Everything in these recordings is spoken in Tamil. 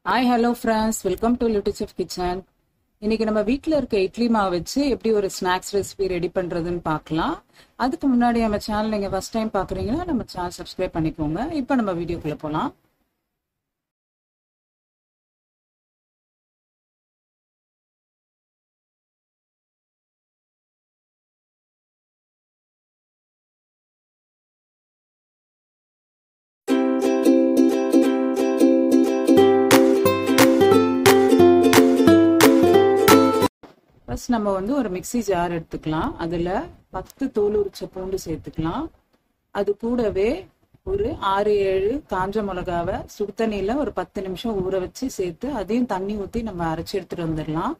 hi hello friends welcome to little chef kitchen இன்னைக்கு நம்ம வீட்டில் இருக்க இட்லி மாவு வச்சு எப்படி ஒரு ஸ்நாக்ஸ் ரெசிபி ரெடி பண்ணுறதுன்னு பார்க்கலாம் அதுக்கு முன்னாடி நம்ம சேனல் நீங்கள் ஃபஸ்ட் டைம் பார்க்குறீங்கன்னா நம்ம சேனல் சப்ஸ்கிரைப் பண்ணிக்கோங்க இப்போ நம்ம வீடியோக்குள்ளே போகலாம் ஃபர்ஸ்ட் நம்ம வந்து ஒரு மிக்சி ஜார் எடுத்துக்கலாம் அதில் பத்து தோல் உரிச்ச பூண்டு சேர்த்துக்கலாம் அது கூடவே ஒரு ஆறு ஏழு காஞ்ச மிளகாவை சுடு தண்ணியில் ஒரு பத்து நிமிஷம் ஊற வச்சு சேர்த்து அதையும் தண்ணி ஊற்றி நம்ம அரைச்சி எடுத்துட்டு வந்துடலாம்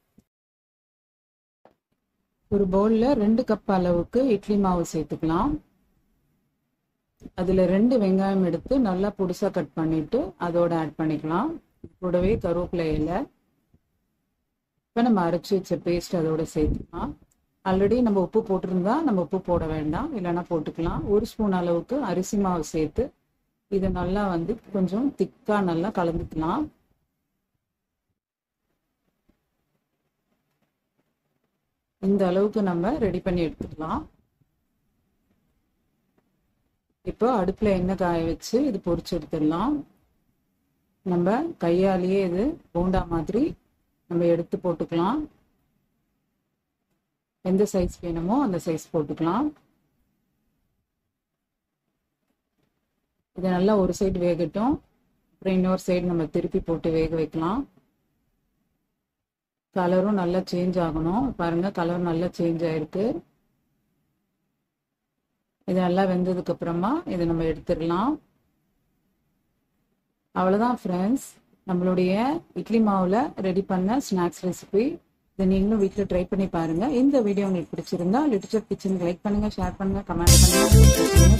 ஒரு பவுலில் ரெண்டு கப் அளவுக்கு இட்லி மாவு சேர்த்துக்கலாம் அதில் ரெண்டு வெங்காயம் எடுத்து நல்லா புதுசாக கட் பண்ணிட்டு அதோட ஆட் பண்ணிக்கலாம் கூடவே கருவேப்பிலை இலை இப்போ நம்ம அரைச்சி வச்ச பேஸ்ட் அதோட சேர்த்துக்கலாம் ஆல்ரெடி நம்ம உப்பு போட்டிருந்தா நம்ம உப்பு போட வேண்டாம் இல்லைன்னா போட்டுக்கலாம் ஒரு ஸ்பூன் அளவுக்கு அரிசி மாவு சேர்த்து இதை நல்லா வந்து கொஞ்சம் திக்காக நல்லா கலந்துக்கலாம் இந்த அளவுக்கு நம்ம ரெடி பண்ணி எடுத்துக்கலாம் இப்போ அடுப்பில் எண்ணெய் காய வச்சு இது பொரிச்சு எடுத்துடலாம் நம்ம கையாலேயே இது போண்டா மாதிரி நம்ம எடுத்து போட்டுக்கலாம் எந்த சைஸ் வேணுமோ அந்த சைஸ் போட்டுக்கலாம் இது நல்லா ஒரு சைடு வேகட்டும் அப்புறம் இன்னொரு சைடு நம்ம திருப்பி போட்டு வேக வைக்கலாம் கலரும் நல்லா சேஞ்ச் ஆகணும் பாருங்க கலர் நல்லா சேஞ்ச் ஆயிருக்கு இது நல்லா வெந்ததுக்கு அப்புறமா இதை நம்ம எடுத்துடலாம் அவ்வளோதான் ஃப்ரெண்ட்ஸ் நம்மளுடைய இட்லி மாவில் ரெடி பண்ண ஸ்நாக்ஸ் ரெசிபி இதை நீங்களும் வீட்டில் ட்ரை பண்ணி பாருங்கள் இந்த வீடியோ உங்களுக்கு பிடிச்சிருந்தா லிட்டர் கிச்சனுக்கு லைக் பண்ணுங்கள் ஷேர் பண்ணுங்கள் கமெண்ட் பண்ணுங்கள்